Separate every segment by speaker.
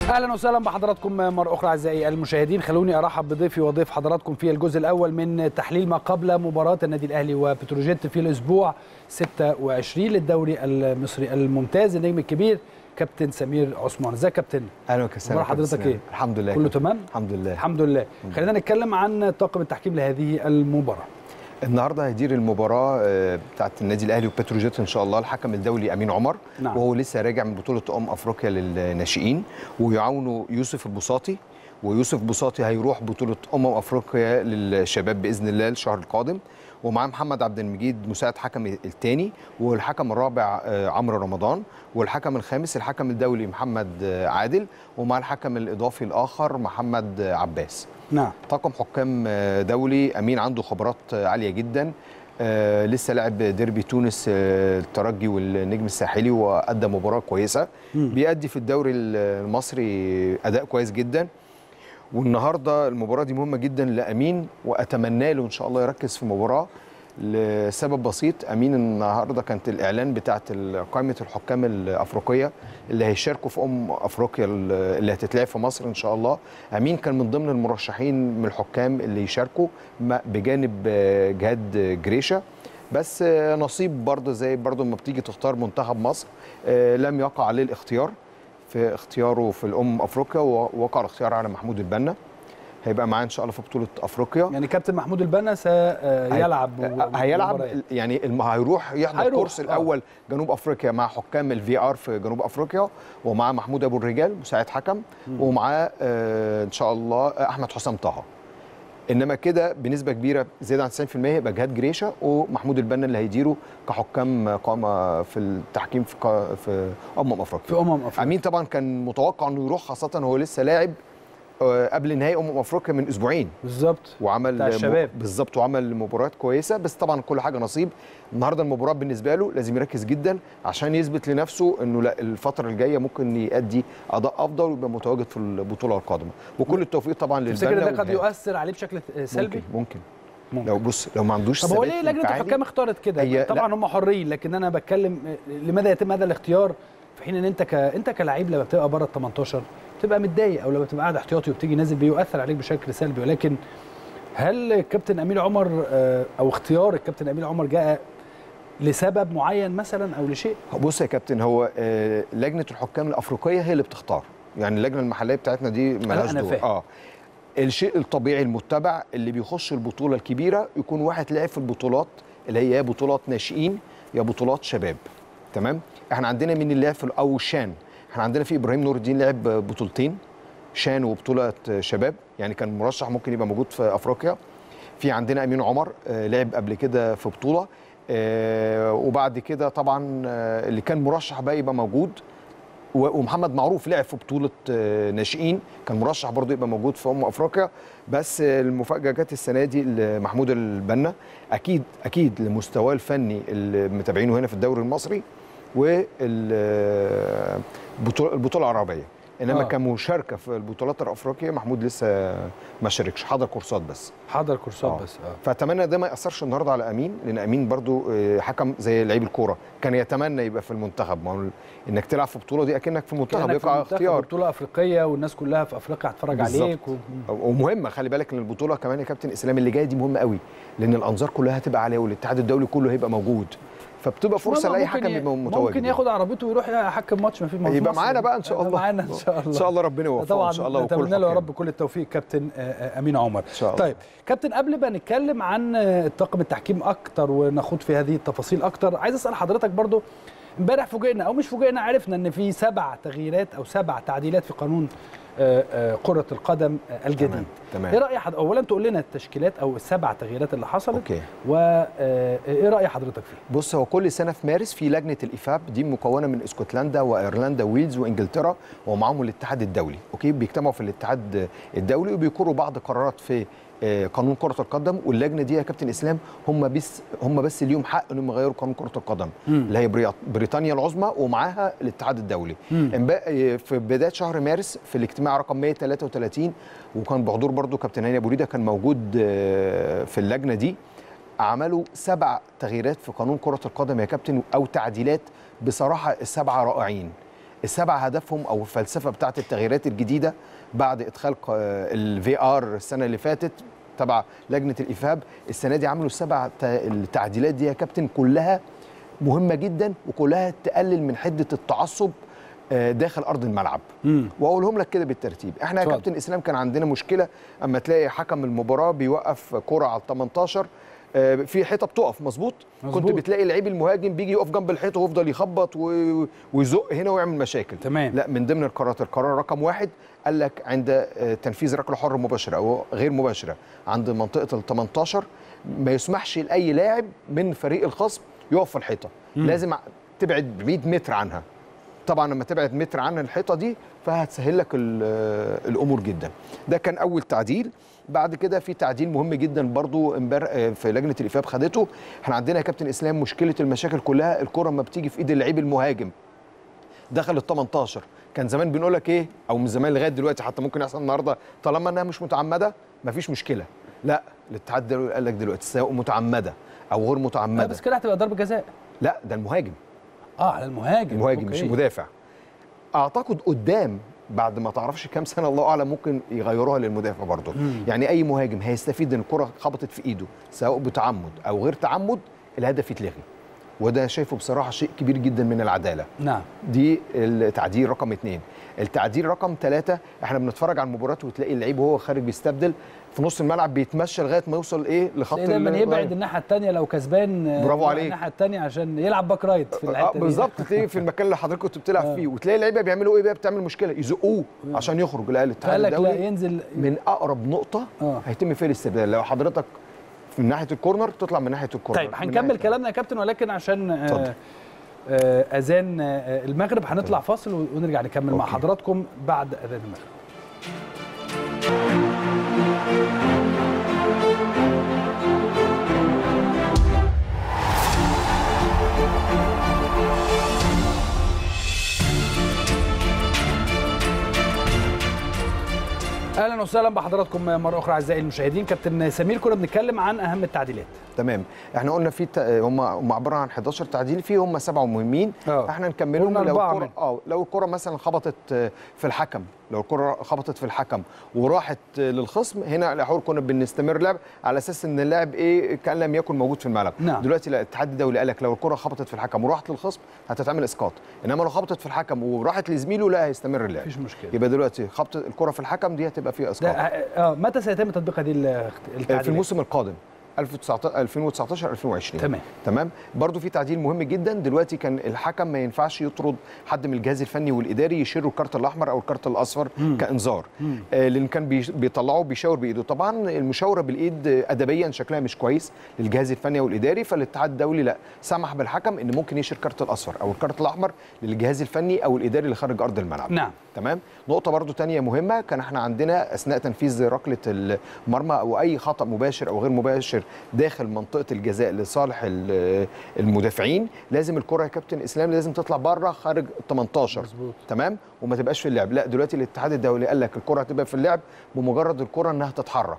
Speaker 1: اهلا وسهلا بحضراتكم مره اخرى اعزائي المشاهدين خلوني ارحب بضيفي وضيف حضراتكم في الجزء الاول من تحليل ما قبل مباراه النادي الاهلي وبتروجيت في الاسبوع 26 للدوري المصري الممتاز النجم الكبير كابتن سمير عثمان ازيك يا كابتن
Speaker 2: اهلا وسهلا
Speaker 1: اخبار حضرتك ايه
Speaker 2: الحمد لله
Speaker 1: كله
Speaker 2: كابتن.
Speaker 1: تمام
Speaker 2: الحمد لله
Speaker 1: الحمد لله خلينا نتكلم عن طاقم التحكيم لهذه المباراه
Speaker 2: النهارده هيدير المباراه آه، بتاعت النادي الاهلي وبتروجيت ان شاء الله الحكم الدولي امين عمر
Speaker 1: نعم.
Speaker 2: وهو لسه راجع من بطوله ام افريقيا للناشئين ويعاونه يوسف البساطي ويوسف بساطي هيروح بطوله امم افريقيا للشباب باذن الله الشهر القادم ومعاه محمد عبد المجيد مساعد حكم الثاني والحكم الرابع آه، عمرو رمضان والحكم الخامس الحكم الدولي محمد آه، عادل ومع الحكم الاضافي الاخر محمد آه، عباس
Speaker 1: نعم
Speaker 2: طاقم حكام آه، دولي امين عنده خبرات آه، عاليه جدا آه لسه لعب ديربي تونس آه الترجي والنجم الساحلي وادى مباراه كويسه
Speaker 1: مم.
Speaker 2: بيأدي في الدوري المصري اداء كويس جدا والنهارده المباراه دي مهمه جدا لامين واتمنى له ان شاء الله يركز في المباراه لسبب بسيط امين النهارده كانت الاعلان بتاعت قائمه الحكام الافريقيه اللي هيشاركوا في ام افريقيا اللي هتتلعب في مصر ان شاء الله امين كان من ضمن المرشحين من الحكام اللي يشاركوا م- بجانب آه، جهاد جريشه بس آه، نصيب برضه زي برضه لما بتيجي تختار منتخب مصر آه، لم يقع عليه الاختيار في اختياره في الامم افريقيا ووقع الاختيار على محمود البنا هيبقى معاه ان شاء الله في بطوله افريقيا
Speaker 1: يعني كابتن محمود البنا سيلعب
Speaker 2: هي- هيلعب يعني الم- هيروح يحضر
Speaker 1: هيروح،
Speaker 2: الكورس
Speaker 1: آه.
Speaker 2: الاول جنوب افريقيا مع حكام الفي ار في جنوب افريقيا ومع محمود ابو الرجال مساعد حكم ومعاه آه، ان شاء الله احمد حسام طه انما كده بنسبه كبيره زياده عن 90% يبقى جهاد جريشه ومحمود البنا اللي هيديروا كحكام قامه في التحكيم في قا- في امم افريقيا
Speaker 1: في امم افريقيا
Speaker 2: امين طبعا كان متوقع انه يروح خاصه هو لسه لاعب آه، قبل نهائي امم افريقيا من اسبوعين
Speaker 1: بالظبط
Speaker 2: وعمل
Speaker 1: بتاع الشباب.
Speaker 2: م- بالظبط وعمل مباريات كويسه بس طبعا كل حاجه نصيب النهارده المباراه بالنسبه له لازم يركز جدا عشان يثبت لنفسه انه لا الفتره الجايه ممكن يؤدي اداء افضل ويبقى متواجد في البطوله القادمه وكل التوفيق طبعا للبنا
Speaker 1: تفتكر ده قد
Speaker 2: والجهاد.
Speaker 1: يؤثر عليه بشكل سلبي
Speaker 2: ممكن ممكن
Speaker 1: ممكن.
Speaker 2: لو بص لو ما عندوش
Speaker 1: طب هو
Speaker 2: ثبات
Speaker 1: ليه لجنه
Speaker 2: انفعالي،
Speaker 1: الحكام اختارت كده
Speaker 2: هي-
Speaker 1: طبعا هم حرين لكن انا بتكلم لماذا يتم هذا الاختيار في حين ان انت ك... انت كلاعب لما بتبقى بره ال 18 بتبقى متضايق او لما بتبقى قاعد احتياطي وبتيجي نازل بيؤثر عليك بشكل سلبي ولكن هل الكابتن امين عمر آه، او اختيار الكابتن امين عمر جاء لسبب معين مثلا او لشيء
Speaker 2: بص يا كابتن هو آه، لجنه الحكام الافريقيه هي اللي بتختار يعني اللجنه المحليه بتاعتنا دي ملهاش
Speaker 1: أنا
Speaker 2: دور
Speaker 1: فاهم.
Speaker 2: اه الشيء الطبيعي المتبع اللي بيخش البطوله الكبيره يكون واحد لعب في البطولات اللي هي يا بطولات ناشئين يا بطولات شباب تمام احنا عندنا مين اللي لعب في او شان احنا عندنا في ابراهيم نور الدين لعب بطولتين شان وبطوله شباب يعني كان مرشح ممكن يبقى موجود في افريقيا في عندنا امين عمر آه، لعب قبل كده في بطوله آه، وبعد كده طبعا آه، اللي كان مرشح بقى يبقى موجود و- ومحمد معروف لعب في بطوله آه، ناشئين كان مرشح برضه يبقى موجود في امم افريقيا بس آه، المفاجاه جت السنه دي لمحمود البنا اكيد اكيد لمستواه الفني اللي متابعينه هنا في الدوري المصري والبطوله البطوله العربيه انما
Speaker 1: آه.
Speaker 2: آه. كمشاركه في البطولات الافريقيه محمود لسه ما شاركش حضر كورسات بس
Speaker 1: حضر كورسات
Speaker 2: آه.
Speaker 1: بس اه
Speaker 2: فاتمنى ده ما ياثرش النهارده على امين لان امين برضو آه، حكم زي لعيب الكوره كان يتمنى يبقى في المنتخب ما هو انك تلعب في بطوله دي اكنك في المنتخب
Speaker 1: كأنك في
Speaker 2: يقع
Speaker 1: المنتخب
Speaker 2: اختيار
Speaker 1: بطوله افريقيه والناس كلها في افريقيا هتتفرج
Speaker 2: بالظبط.
Speaker 1: عليك و...
Speaker 2: ومهمه خلي بالك ان البطوله كمان يا كابتن اسلام اللي جايه دي مهمه قوي لان الانظار كلها هتبقى عليها والاتحاد الدولي كله هيبقى موجود فبتبقى فرصه
Speaker 1: ماما
Speaker 2: لاي
Speaker 1: ممكن
Speaker 2: حكم
Speaker 1: ي-
Speaker 2: يبقى متواجد
Speaker 1: ممكن ياخد عربيته ويروح يحكم ماتش ما في ما في
Speaker 2: يبقى
Speaker 1: مصر.
Speaker 2: معانا بقى ان شاء
Speaker 1: يبقى
Speaker 2: الله
Speaker 1: معانا ان شاء الله
Speaker 2: ان شاء الله ربنا يوفقه
Speaker 1: طبعا
Speaker 2: ان شاء الله وكل
Speaker 1: نتمنى له يا
Speaker 2: الحكام.
Speaker 1: رب كل التوفيق كابتن آه، آه، امين عمر
Speaker 2: ان شاء الله
Speaker 1: طيب كابتن قبل ما نتكلم عن آه، طاقم التحكيم اكتر ونخوض في هذه التفاصيل اكتر عايز اسال حضرتك برضو امبارح فوجئنا او مش فوجئنا عرفنا ان في سبع تغييرات او سبع تعديلات في قانون آه، آه، كره القدم آه، الجديد
Speaker 2: تمام تمام
Speaker 1: ايه راي حضرتك اولا تقول لنا التشكيلات او السبع تغييرات اللي حصلت
Speaker 2: اوكي
Speaker 1: وايه راي حضرتك فيه
Speaker 2: بص هو كل سنه في مارس في لجنه الافاب دي مكونه من اسكتلندا وايرلندا ويلز وانجلترا ومعاهم الاتحاد الدولي اوكي بيجتمعوا في الاتحاد الدولي وبيقروا بعض قرارات في آه، قانون كره القدم واللجنه دي يا كابتن اسلام هم بس هم بس ليهم حق انهم يغيروا قانون كره القدم
Speaker 1: مم.
Speaker 2: اللي هي بريط- بريطانيا العظمى ومعاها الاتحاد الدولي
Speaker 1: مم.
Speaker 2: امبا- آه، في بدايه شهر مارس في الاجتماع رقم 133 وكان بحضور برضو كابتن هاني ابو ريده كان موجود آه، في اللجنه دي عملوا سبع تغييرات في قانون كرة القدم يا كابتن أو تعديلات بصراحة السبعة رائعين السبع هدفهم او الفلسفه بتاعه التغييرات الجديده بعد ادخال الفي ار السنه اللي فاتت تبع لجنه الافهاب السنه دي عملوا السبع تا- التعديلات دي يا كابتن كلها مهمه جدا وكلها تقلل من حده التعصب آه، داخل ارض الملعب
Speaker 1: مم.
Speaker 2: واقولهم لك كده بالترتيب احنا يا
Speaker 1: اتفضل.
Speaker 2: كابتن اسلام كان عندنا مشكله اما تلاقي حكم المباراه بيوقف كره على ال 18 آه، في حيطه بتقف مظبوط كنت
Speaker 1: مظبوط.
Speaker 2: بتلاقي اللعيب المهاجم بيجي يقف جنب الحيطه ويفضل يخبط و- ويزق هنا ويعمل مشاكل
Speaker 1: تمام.
Speaker 2: لا من ضمن القرارات القرار رقم واحد قال لك عند آه، تنفيذ ركله حره مباشره او غير مباشره عند منطقه ال 18 ما يسمحش لاي لاعب من فريق الخصم يقف في الحيطه لازم ع- تبعد 100 متر عنها طبعا لما تبعد متر عن الحيطه دي فهتسهل لك ال- آه، الامور جدا ده كان اول تعديل بعد كده في تعديل مهم جدا برضو امبارح آه، في لجنه الافاب خدته احنا عندنا يا كابتن اسلام مشكله المشاكل كلها الكره ما بتيجي في ايد اللعيب المهاجم دخل ال 18 كان زمان بنقول لك ايه او من زمان لغايه دلوقتي حتى ممكن يحصل النهارده طالما انها مش متعمده مفيش مشكله لا الاتحاد دلوقتي قال لك دلوقتي سواء متعمده او غير
Speaker 1: لا
Speaker 2: متعمده
Speaker 1: بس كده هتبقى ضربه جزاء
Speaker 2: لا ده المهاجم
Speaker 1: اه على المهاجم
Speaker 2: المهاجم مش
Speaker 1: أوكي.
Speaker 2: المدافع اعتقد قدام بعد ما تعرفش كام سنه الله اعلم ممكن يغيروها للمدافع برضه يعني اي مهاجم هيستفيد ان الكره خبطت في ايده سواء بتعمد او غير تعمد الهدف يتلغي وده شايفه بصراحه شيء كبير جدا من العداله
Speaker 1: نعم
Speaker 2: دي التعديل رقم اثنين التعديل رقم ثلاثة احنا بنتفرج على المباراه وتلاقي اللعيب وهو خارج بيستبدل في نص الملعب بيتمشى لغايه ما يوصل ايه لخط
Speaker 1: تلاقيه دايما
Speaker 2: ال-
Speaker 1: يبعد الناحيه الثانيه لو كسبان آه،
Speaker 2: برافو
Speaker 1: يروح
Speaker 2: عليك.
Speaker 1: الناحيه الثانيه عشان يلعب باك رايت في
Speaker 2: آه
Speaker 1: الحته دي
Speaker 2: بالظبط تلاقيه في المكان اللي حضرتك كنت بتلعب فيه وتلاقي اللعيبه بيعملوا ايه بقى بتعمل مشكله يزقوه عشان يخرج لا الاتحاد
Speaker 1: فقال لك لا
Speaker 2: الدولي
Speaker 1: ينزل
Speaker 2: من اقرب نقطه
Speaker 1: آه.
Speaker 2: هيتم فيها الاستبدال لو حضرتك من ناحيه الكورنر تطلع من ناحيه الكورنر
Speaker 1: طيب
Speaker 2: من
Speaker 1: هنكمل
Speaker 2: ناحية- كلام
Speaker 1: كلامنا يا كابتن ولكن عشان آه،
Speaker 2: اتفضل.
Speaker 1: آه، اذان آه، المغرب هنطلع فاصل ونرجع نكمل مع
Speaker 2: أوكي.
Speaker 1: حضراتكم بعد اذان المغرب اهلا وسهلا بحضراتكم مره اخرى اعزائي المشاهدين كابتن سمير كنا بنتكلم عن اهم التعديلات
Speaker 2: تمام احنا قلنا في ت... هم هم عباره عن 11 تعديل فيه هم سبعه مهمين
Speaker 1: آه.
Speaker 2: احنا نكملهم
Speaker 1: قلنا
Speaker 2: لو
Speaker 1: أربعة
Speaker 2: الكره
Speaker 1: منهم.
Speaker 2: اه لو الكره مثلا خبطت آه، في الحكم لو الكره خبطت في الحكم وراحت آه، للخصم هنا الاحول كنا بنستمر لعب على اساس ان اللاعب ايه كان لم يكن موجود في الملعب
Speaker 1: نعم.
Speaker 2: دلوقتي لا الاتحاد الدولي قال لك لو الكره خبطت في الحكم وراحت للخصم هتتعمل اسقاط انما لو خبطت في الحكم وراحت لزميله لا هيستمر اللعب
Speaker 1: مفيش مشكله
Speaker 2: يبقى دلوقتي خبط الكره في الحكم دي هتبقى فيها
Speaker 1: ده
Speaker 2: اسقاط
Speaker 1: اه متى سيتم تطبيق هذه ال- التعديلات
Speaker 2: في الموسم القادم 2019 2019 2020
Speaker 1: تمام.
Speaker 2: تمام برضو في تعديل مهم جدا دلوقتي كان الحكم ما ينفعش يطرد حد من الجهاز الفني والاداري يشيروا الكارت الاحمر او الكارت الاصفر
Speaker 1: مم.
Speaker 2: كانذار
Speaker 1: مم.
Speaker 2: آه لان كان بيش- بيطلعوا بيشاور بايده طبعا المشاوره بالايد آه، ادبيا شكلها مش كويس للجهاز الفني والاداري فالاتحاد الدولي لا سمح بالحكم ان ممكن يشير الكارت الاصفر او الكارت الاحمر للجهاز الفني او الاداري اللي خارج ارض الملعب
Speaker 1: نعم
Speaker 2: تمام نقطه برضو تانية مهمه كان احنا عندنا اثناء تنفيذ ركله المرمى او اي خطا مباشر او غير مباشر داخل منطقه الجزاء لصالح ال- المدافعين لازم الكره يا كابتن اسلام لازم تطلع بره خارج ال 18
Speaker 1: مظبوط.
Speaker 2: تمام وما تبقاش في اللعب لا دلوقتي الاتحاد الدولي قال لك الكره هتبقى في اللعب بمجرد الكره انها تتحرك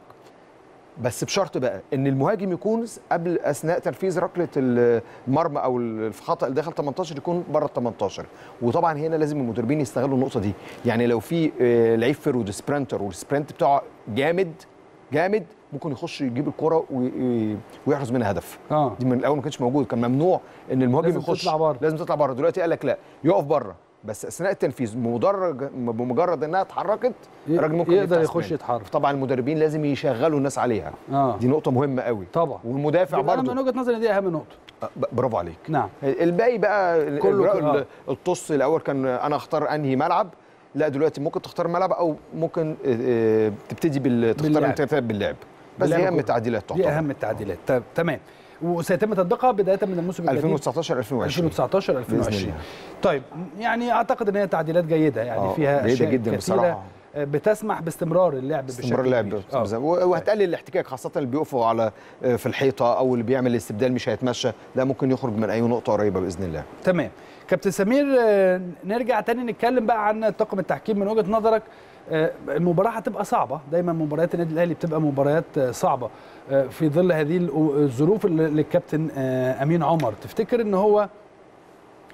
Speaker 2: بس بشرط بقى ان المهاجم يكون قبل اثناء تنفيذ ركله المرمى او الخطا اللي داخل 18 يكون بره ال 18 وطبعا هنا لازم المدربين يستغلوا النقطه دي يعني لو في آه، لعيب فرود سبرنتر والسبرنت بتاعه جامد جامد ممكن يخش يجيب الكره وي- ويحرز منها هدف
Speaker 1: اه
Speaker 2: دي من الاول ما كانش موجود كان ممنوع ان المهاجم
Speaker 1: لازم
Speaker 2: يخش
Speaker 1: تطلع بره.
Speaker 2: لازم تطلع بره دلوقتي قال لك لا يقف بره بس اثناء التنفيذ بمدرج بمجرد انها اتحركت
Speaker 1: ي-
Speaker 2: الراجل ممكن
Speaker 1: يقدر
Speaker 2: يفتح
Speaker 1: يخش
Speaker 2: سبرنت.
Speaker 1: يتحرك.
Speaker 2: طبعا المدربين لازم يشغلوا الناس عليها
Speaker 1: اه
Speaker 2: دي نقطه مهمه قوي
Speaker 1: طبعا
Speaker 2: والمدافع
Speaker 1: يبقى انا من
Speaker 2: برضه
Speaker 1: وجهه نظري دي اهم نقطه
Speaker 2: برافو عليك
Speaker 1: نعم
Speaker 2: الباقي بقى
Speaker 1: كله
Speaker 2: الإجراء
Speaker 1: كده، آه.
Speaker 2: ال- الطص الاول كان انا اختار انهي ملعب لا دلوقتي ممكن تختار ملعب او ممكن آه، آه، تبتدي بال تختار
Speaker 1: باللعب.
Speaker 2: انت تبتدي باللعب بس
Speaker 1: باللعب
Speaker 2: دي اهم
Speaker 1: كله.
Speaker 2: التعديلات
Speaker 1: دي
Speaker 2: تعتبر
Speaker 1: اهم التعديلات طب تمام وسيتم تطبيقها بدايه من الموسم الجديد
Speaker 2: 2019 2020
Speaker 1: 2019 2020
Speaker 2: الله.
Speaker 1: طيب يعني اعتقد ان هي تعديلات جيده يعني
Speaker 2: آه،
Speaker 1: فيها
Speaker 2: جيدة
Speaker 1: اشياء
Speaker 2: جداً
Speaker 1: كثيره
Speaker 2: بصراحة.
Speaker 1: آه، بتسمح باستمرار اللعب
Speaker 2: استمرار
Speaker 1: بشكل
Speaker 2: اللعب
Speaker 1: كبير.
Speaker 2: بس-
Speaker 1: آه.
Speaker 2: وهتقلل الاحتكاك خاصه اللي بيقفوا على آه، في الحيطه او اللي بيعمل استبدال مش هيتمشى لا ممكن يخرج من اي نقطه قريبه باذن الله
Speaker 1: تمام كابتن سمير آه، نرجع تاني نتكلم بقى عن طاقم التحكيم من وجهه نظرك آه، المباراه هتبقى صعبه دايما مباريات النادي الاهلي بتبقى مباريات آه، صعبه آه، في ظل هذه ال- الظروف اللي اللي الكابتن آه، امين عمر تفتكر ان هو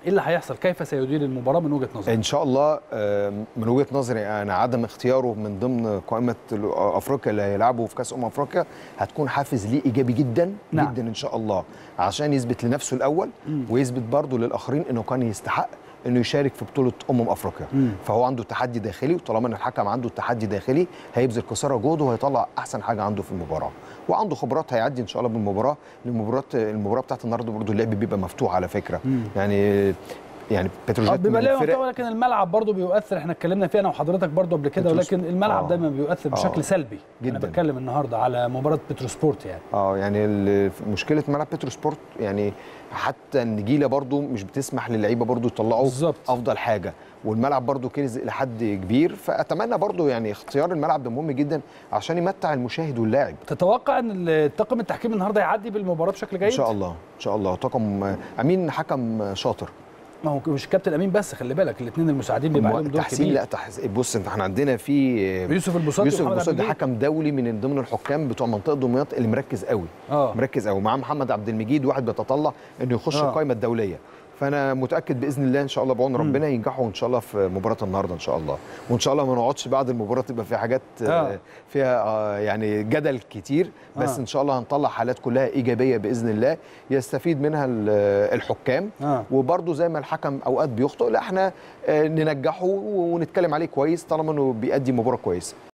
Speaker 1: ايه اللي هيحصل كيف سيدير المباراه من وجهه نظرك
Speaker 2: ان شاء الله آه، من وجهه نظري انا عدم اختياره من ضمن قائمه ال- افريقيا اللي هيلعبوا في كاس امم افريقيا هتكون حافز ليه ايجابي جدا
Speaker 1: نعم.
Speaker 2: جدا ان شاء الله عشان يثبت لنفسه الاول ويثبت برضه للاخرين انه كان يستحق انه يشارك في بطوله امم افريقيا
Speaker 1: مم.
Speaker 2: فهو عنده تحدي داخلي وطالما ان الحكم عنده تحدي داخلي هيبذل قصارى جهده وهيطلع احسن حاجه عنده في المباراه وعنده خبرات هيعدي ان شاء الله بالمباراه المباراه المباراه بتاعت النهارده برضه اللعب بيبقى مفتوح على فكره
Speaker 1: مم.
Speaker 2: يعني يعني
Speaker 1: آه،
Speaker 2: بتروجيت من
Speaker 1: بيبقى ليه
Speaker 2: الفرق
Speaker 1: محتوى لكن الملعب برضه بيؤثر احنا اتكلمنا فيه انا وحضرتك برضه قبل كده
Speaker 2: بتروس-
Speaker 1: ولكن الملعب
Speaker 2: آه.
Speaker 1: دايما بيؤثر بشكل
Speaker 2: آه.
Speaker 1: سلبي انا
Speaker 2: جداً.
Speaker 1: بتكلم النهارده على مباراه بتروسبورت يعني
Speaker 2: اه يعني ال- مشكله ملعب بترو سبورت يعني حتى النجيله برضو مش بتسمح للعيبه برضو يطلعوا
Speaker 1: بالظبط.
Speaker 2: افضل حاجه والملعب برضو كنز الى حد كبير فاتمنى برضو يعني اختيار الملعب ده مهم جدا عشان يمتع المشاهد واللاعب
Speaker 1: تتوقع ان الطاقم التحكيم النهارده يعدي بالمباراه بشكل جيد
Speaker 2: ان شاء الله ان شاء الله طاقم امين حكم شاطر
Speaker 1: ما هو مش كابتن امين بس خلي بالك الاثنين المساعدين بيبقى عليهم دور
Speaker 2: تحسين
Speaker 1: كبير
Speaker 2: لا تحسين بص انت احنا عندنا في
Speaker 1: يوسف البساطي
Speaker 2: يوسف
Speaker 1: ومحمد
Speaker 2: البساطي ده
Speaker 1: عبد
Speaker 2: حكم دولي من ضمن الحكام بتوع منطقه دمياط اللي مركز قوي
Speaker 1: اه
Speaker 2: مركز قوي معاه محمد عبد المجيد واحد بيتطلع انه يخش
Speaker 1: آه.
Speaker 2: القائمه الدوليه فانا متاكد باذن الله ان شاء الله بعون ربنا ينجحوا ان شاء الله في مباراه النهارده ان شاء الله وان شاء الله ما نقعدش بعد المباراه تبقى في حاجات
Speaker 1: آه.
Speaker 2: آه. فيها آه يعني جدل كتير بس
Speaker 1: آه.
Speaker 2: ان شاء الله هنطلع حالات كلها ايجابيه باذن الله يستفيد منها ال- الحكام
Speaker 1: آه.
Speaker 2: وبرده زي ما الحكم اوقات بيخطئ لا احنا آه، ننجحه ونتكلم عليه كويس طالما انه بيأدي مباراه كويسه